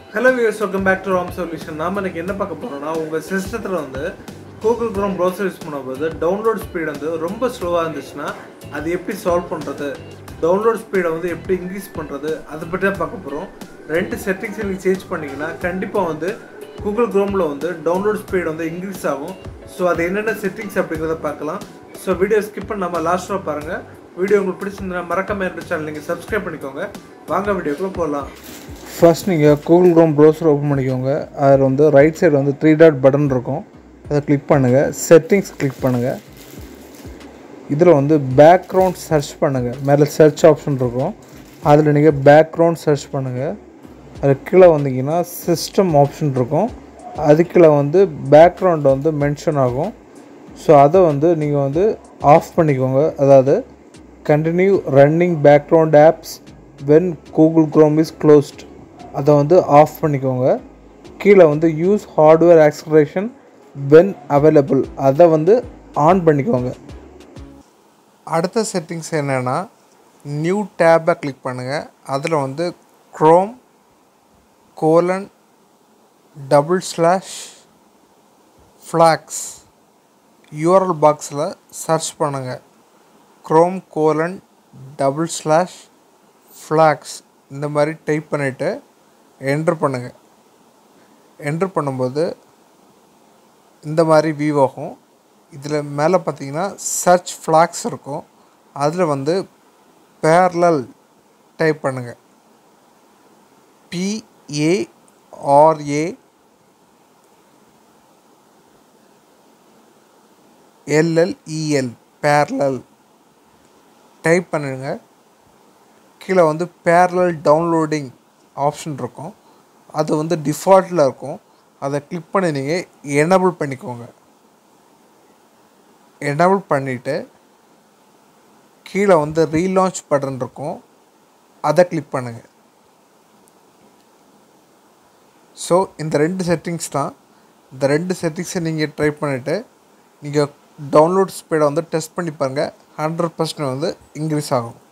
hello views welcome back to Ram solution நாம இன்னைக்கு என்ன பார்க்க போறோம்னா உங்கள் சிஸ்டத்தில் வந்து கூகுள் க்ரோம் ப்ரௌசர் யூஸ் பண்ணும்போது டவுன்லோட் ஸ்பீட் வந்து ரொம்ப ஸ்லோவாக இருந்துச்சுன்னா அது எப்படி சால்வ் பண்ணுறது டவுன்லோட் ஸ்பீடை வந்து எப்படி இன்க்ரீஸ் பண்ணுறது அதை பற்றி தான் பார்க்க போகிறோம் ரெண்டு செட்டிங்ஸ் நீங்கள் சேஞ்ச் பண்ணிங்கன்னா கண்டிப்பாக வந்து கூகுள் க்ரோமில் வந்து டவுன்லோட் ஸ்பீட் வந்து இன்க்ரீஸ் ஆகும் ஸோ அது என்னென்ன செட்டிங்ஸ் அப்படிங்கிறத பார்க்கலாம் ஸோ வீடியோ ஸ்கிப் பண்ண நம்ம லாஸ்ட்டாக பாருங்கள் வீடியோ உங்களுக்கு பிடிச்சிருந்தா மறக்காம என்னோட சேனல் நீங்கள் சப்ஸ்கிரைப் பண்ணிக்கோங்க வாங்க வீடியோக்குள்ளே போகலாம் ஃபர்ஸ்ட் நீங்கள் கூகுள் க்ரோம் ப்ரௌசர் ஓப்பன் பண்ணிக்கோங்க அதில் வந்து ரைட் சைடு வந்து த்ரீ டாட் பட்டன் இருக்கும் அதை கிளிக் பண்ணுங்கள் செட்டிங்ஸ் கிளிக் பண்ணுங்கள் இதில் வந்து பேக்ரவுண்ட் சர்ச் பண்ணுங்கள் மேலே சர்ச் ஆப்ஷன் இருக்கும் அதில் நீங்கள் பேக்ரவுண்ட் சர்ச் பண்ணுங்கள் அது கீழே வந்தீங்கன்னா சிஸ்டம் ஆப்ஷன் இருக்கும் அது கீழே வந்து பேக்ரவுண்ட் வந்து மென்ஷன் ஆகும் ஸோ அதை வந்து நீங்கள் வந்து ஆஃப் பண்ணிக்கோங்க அதாவது continue running background apps when Google Chrome is closed அதை வந்து ஆஃப் பண்ணிக்கோங்க கீழே வந்து use hardware acceleration when available அதை வந்து ஆன் பண்ணிக்கோங்க அடுத்த செட்டிங்ஸ் என்னென்னா நியூ டேப்பை கிளிக் பண்ணுங்கள் அதில் வந்து Chrome colon double slash flags URL பாக்ஸில் சர்ச் பண்ணுங்கள் Chrome colon double slash flags இந்த மாதிரி டைப் பண்ணிவிட்டு என்ட்ரு பண்ணுங்கள் என்ட்ரு பண்ணும்போது இந்த மாதிரி வியூ ஆகும் இதில் மேலே பார்த்தீங்கன்னா சர்ச் ஃப்ளாக்ஸ் இருக்கும் அதில் வந்து பேரலல் டைப் பண்ணுங்கள் பிஏஆர்ஏ எல்எல்இஎல் பேரலல் டைப் பண்ணுங்க கீழே வந்து பேரலல் டவுன்லோடிங் ஆப்ஷன் இருக்கும் அது வந்து டிஃபால்ட்டில் இருக்கும் அதை கிளிக் பண்ணி நீங்கள் எனபிள் பண்ணிக்கோங்க எனபிள் பண்ணிவிட்டு கீழே வந்து ரீலான்ச் பட்டன் இருக்கும் அதை கிளிக் பண்ணுங்கள் ஸோ இந்த ரெண்டு செட்டிங்ஸ் தான் இந்த ரெண்டு செட்டிங்ஸை நீங்கள் ட்ரை பண்ணிவிட்டு நீங்கள் டவுன்லோட் ஸ்பீடை வந்து டெஸ்ட் பண்ணி பாருங்கள் ஹண்ட்ரட் பர்சன்ட் வந்து இன்க்ரீஸ் ஆகும்